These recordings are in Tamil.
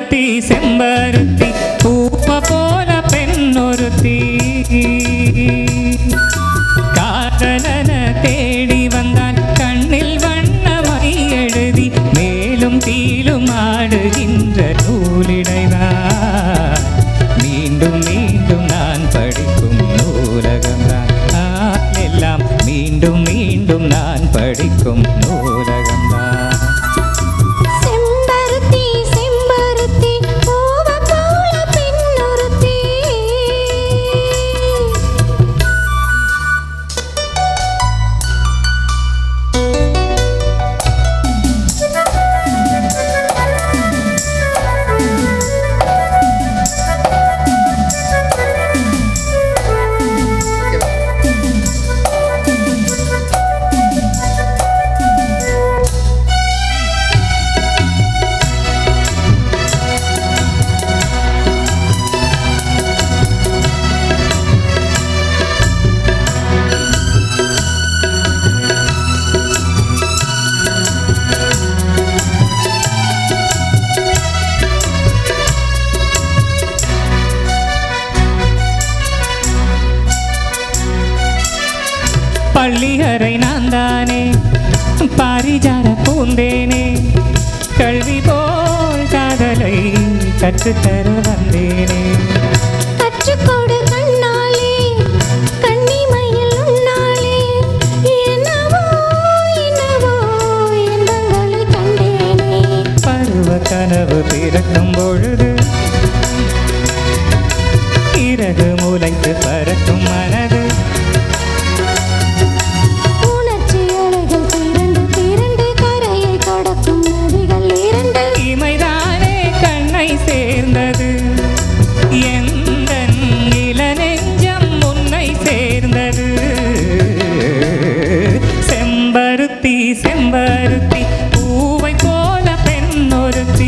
செம்பருத்தி செம்பருத்தி பூப்ப போல பெண்ணொருத்தி காதலன தேடி வந்தால் கண்ணில் வண்ணமை எழுதி மேலும் கீழும் ஆடுகின்ற நூலிடைதான் மீண்டும் மீண்டும் நான் படிக்கும் நூலகம்தான் ஆ, எல்லாம் மீண்டும் மீண்டும் நான் படிக்கும் நூலகம்தான் செம்பருத்தி செம்பருத்தி பூவ போல பெண்ணொருத்தி பள்ளியறை நான் தானே பாரிஜார பூந்தேனே கல்வி போல் காதலை கற்றுத்தர வந்தேனே கற்றுக்கொடு கண்ணாலே கண்ணிமையில் உன்னாலே என்னவோ என்னவோ இன்பங்களை கண்டேனே பருவ கனவு பிறக்கும் பொழுது இறகு முளைத்து பறக்கும் மனது உணர்ச்சி அலைகள் திரண்டு திரண்டு கரையை கடக்கும் நதிகள் இரண்டு இமைதானே கண்ணை சேர்ந்தது எந்த இளநெஞ்சம் உன்னை சேர்ந்தது செம்பருத்தி செம்பருத்தி பூவை போல பெண்ணொருத்தி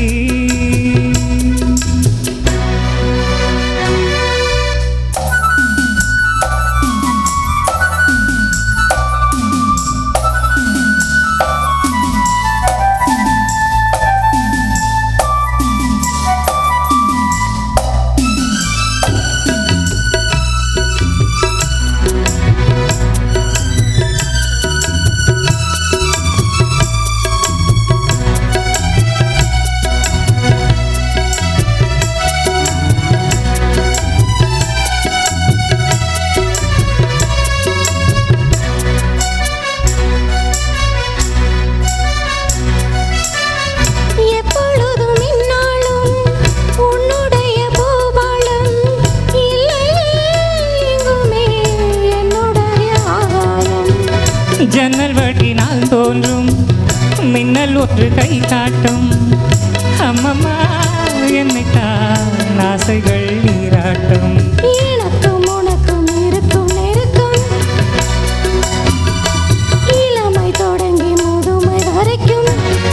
எப்பொழுதும் இந்நாளும் உன்னுடைய பூபாலம் இல்லை எங்குமே என்னுடைய ஆகாயம் ஜன்னல் வழினால் தோன்றும் மின்னல் ஒன்று கை காட்டும் அம்மம்மா என்னைத்தான் ஆசைகள் நீராட்டும் எனக்கும் உனக்கும் இருக்கும் நெருக்கம் இளமை தொடங்கி முதுமை வரைக்கும்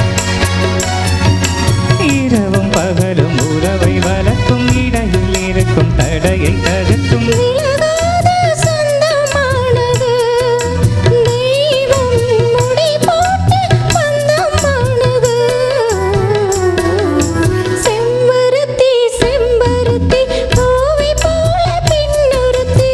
இரவும் பகலும் உறவை வளர்க்கும் இடையில் இருக்கும் தடையை தடுக்கும் விலகாத சொந்தமானது தெய்வம் முடி போட்டு பந்தமானது செம்பருத்தி செம்பருத்தி பூவை போல பின்னொருத்தி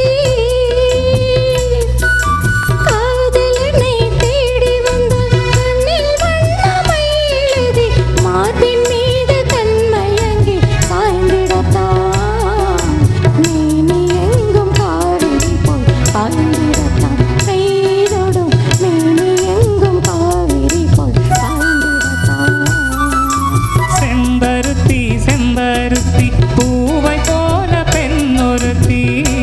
காதலனை தேடி வந்தால் கண்ணில் வண்ணமை எழுதி மார்பின் மீது கண்மயங்கி சாய்ந்திடத்தான் மேனி எங்கும் காவிரி போல் பாய்ந்திடத்தான் பெய்தொடும் மேனி எங்கும் காவிரி போல் பாய்ந்திடத்தான் செம்பருத்தி செம்பருத்தி பூவை போல பெண்ணொருத்தி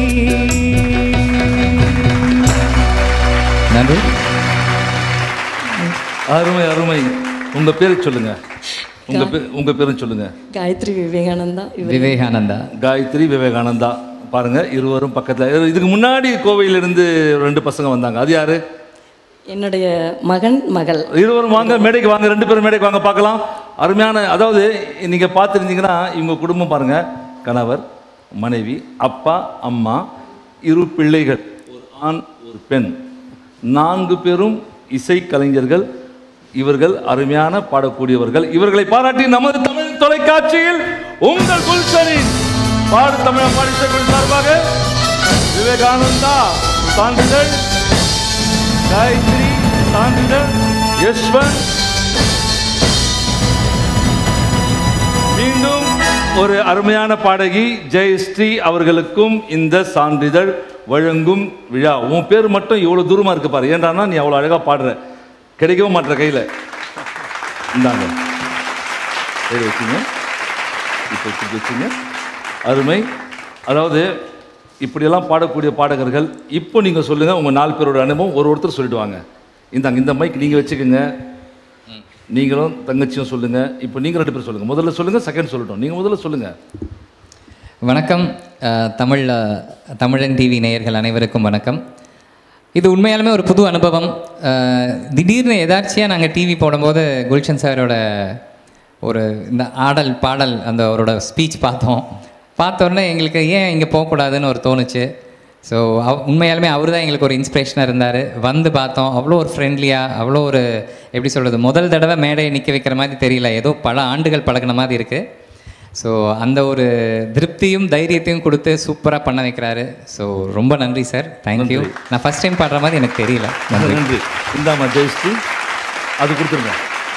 நன்றி அருமை அருமை உங்க பேரை சொல்லுங்க உங்க பேர் உங்க பேரும் சொல்லுங்க காயத்ரி விவேகானந்தா இவர் விவேகானந்தா காயத்ரி விவேகானந்தா பாருங்க இருவரும் பக்கத்துல இதுக்கு முன்னாடி கோவையிலிருந்து ரெண்டு பசங்க வந்தாங்க அது யாரு என்னுடைய மகன் மகள் இருவரும் வாங்க மேடைக்கு வாங்க ரெண்டு பேரும் மேடைக்கு வாங்க பார்க்கலாம் அருமையான அதாவது நீங்க பார்த்துருந்தீங்கன்னா இவங்க குடும்பம் பாருங்க கணவர் மனைவி அப்பா அம்மா இரு பிள்ளைகள் ஒரு ஆண் ஒரு பெண் நான்கு பேரும் இசை கலைஞர்கள் இவர்கள் அருமையான பாடக்கூடியவர்கள் இவர்களை பாராட்டி நமது தமிழ் தொலைக்காட்சி தொலைக்காட்சியில் உங்கள் குல்சனின் பாடு தமிழ் பாடிசர்கள் சார்பாக விவேகானந்தா சான்றிதழ் காயத்ரி சான்றிதழ் யஷ்வந்த் மீண்டும் ஒரு அருமையான பாடகி ஜெயஸ்ரீ அவர்களுக்கும் இந்த சான்றிதழ் வழங்கும் விழா உன் பேர் மட்டும் இவ்வளோ தூரமாக இருக்கு பாரு ஏன்டானா நீ அவ்வளோ அழகாக பாடுற கிடைக்கவும் மாட்டுற கையில் இந்தாங்க கையில் வச்சுங்க இப்போ வச்சுட்டு வச்சுங்க அருமை அதாவது இப்படியெல்லாம் பாடக்கூடிய பாடகர்கள் இப்போ நீங்கள் சொல்லுங்கள் உங்கள் நாலு பேரோட அனுபவம் ஒரு ஒருத்தர் சொல்லிட்டு வாங்க இந்தாங்க இந்த மைக் நீங்கள் வச்சுக்கோங்க நீங்களும் தங்கச்சியும் சொல்லுங்க இப்போ நீங்க ரெண்டு பேரும் சொல்லுங்க முதல்ல சொல்லுங்க செகண்ட் சொல்லட்டும் நீங்க முதல்ல சொல்லுங்க வணக்கம் அஹ், தமிழ் அஹ், தமிழன் டிவி நேயர்கள் அனைவருக்கும் வணக்கம் இது உண்மையாலுமே ஒரு புது அனுபவம் அஹ், திடீர்னு எதார்ச்சியாக நாங்கள் டிவி போடும்போது குல்ஷன் சாரோட ஒரு இந்த ஆடல் பாடல் அந்த அவரோட ஸ்பீச் பார்த்தோம் பார்த்த உடனே எங்களுக்கு ஏன் இங்கே போகக்கூடாதுன்னு ஒரு தோணுச்சு ஸோ அவ் உண்மையாலுமே அவர் தான் எங்களுக்கு ஒரு இன்ஸ்பிரேஷனாக இருந்தார் வந்து பார்த்தோம் அவ்வளோ ஒரு ஃப்ரெண்ட்லியாக அவ்வளோ ஒரு எப்படி சொல்கிறது முதல் தடவை மேடையை நிற்க வைக்கிற மாதிரி தெரியல ஏதோ பல ஆண்டுகள் பழகுன மாதிரி இருக்குது ஸோ அந்த ஒரு திருப்தியும் தைரியத்தையும் கொடுத்து சூப்பராக பண்ண வைக்கிறாரு ஸோ ரொம்ப நன்றி சார் தேங்க்யூ நான் ஃபர்ஸ்ட் டைம் பாடுற மாதிரி எனக்கு தெரியல நன்றி நன்றி இந்தாம்மா ஜெயஸ்ரீ அது கொடுத்துருங்க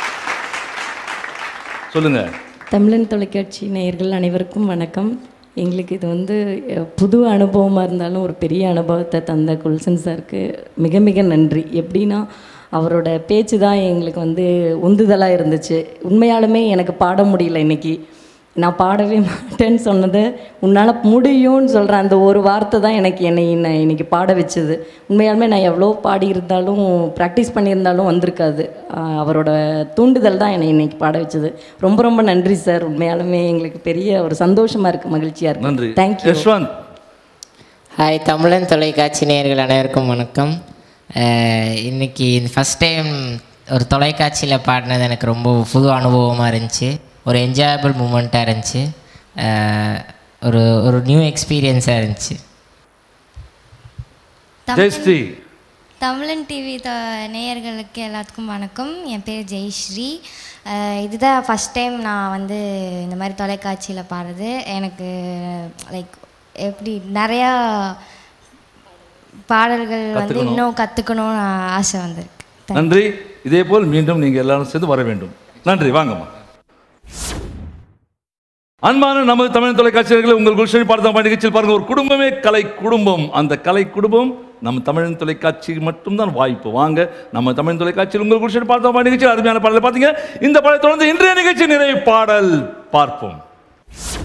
சொல்லுங்க தமிழன் தொலைக்காட்சி நேயர்கள் அனைவருக்கும் வணக்கம் எங்களுக்கு இது வந்து அஹ், புது அனுபவமாக இருந்தாலும் ஒரு பெரிய அனுபவத்தை தந்த குல்சன் சாருக்கு மிக மிக நன்றி எப்படின்னா அவரோட பேச்சு தான் எங்களுக்கு வந்து உந்துதலாக இருந்துச்சு உண்மையாலுமே எனக்கு பாட முடியல இன்னைக்கு நான் பாடவே மாட்டேன்னு சொன்னது உன்னால் முடியும்னு சொல்கிற அந்த ஒரு வார்த்தை தான் எனக்கு என்னை என்னை இன்னைக்கு பாட வச்சது உண்மையாலுமே நான் எவ்வளோ பாடியிருந்தாலும் ப்ராக்டிஸ் பண்ணியிருந்தாலும் வந்திருக்காது ஆஹ் அவரோட தூண்டுதல் தான் என்னை இன்னைக்கு பாட வச்சது ரொம்ப ரொம்ப நன்றி சார் உண்மையாலுமே எங்களுக்கு பெரிய ஒரு சந்தோஷமாக இருக்குது மகிழ்ச்சியாக நன்றி இருக்குது தேங்க்யூ யஷ்வந்த் ஹாய் தமிழன் தொலைக்காட்சி நேயர்கள் அனைவருக்கும் வணக்கம் அஹ் இன்னைக்கு ஃபஸ்ட் டைம் ஒரு தொலைக்காட்சியில் பாடினது எனக்கு ரொம்ப புது அனுபவமாக இருந்துச்சு ஒரு என்ஜாயபிள் மூமெண்ட்டாக இருந்துச்சு அஹ் ஒரு ஒரு நியூ எக்ஸ்பீரியன்ஸாக இருந்துச்சு ஜெயஸ்ரீ தமிழன் டிவி த நேயர்களுக்கு எல்லாத்துக்கும் வணக்கம் என் பேர் ஜெயஸ்ரீ அஹ் இதுதான் ஃபஸ்ட் டைம் நான் வந்து இந்த மாதிரி தொலைக்காட்சியில் பாடுறது எனக்கு லைக் எப்படி நிறையா பாடல்கள் வந்து கத்துக்கணும். இன்னும் கற்றுக்கணும்னு ஆசை வந்திருக்கு நன்றி இதே போல் மீண்டும் நீங்க எல்லாரும் சேர்ந்து வர வேண்டும் நன்றி வாங்கம்மா அன்பான நமது தமிழ் தொலைக்காட்சியர்களை உங்கள் குல்ஷன் பாடத்தம் நிகழ்ச்சியில் பாருங்க ஒரு குடும்பமே கலை குடும்பம் அந்த கலை குடும்பம் நம்ம தமிழ் தொலைக்காட்சி மட்டும்தான் வாய்ப்பு வாங்க நம்ம தமிழ் தொலைக்காட்சியில் உங்கள் குல்ஷன் பாடத்தம் நிகழ்ச்சியில் அருமையான பாடலை பார்த்தீங்க இந்த பாடலை தொடர்ந்து இன்றைய நிகழ்ச்சி நிறைவு பாடல் பார்ப்போம்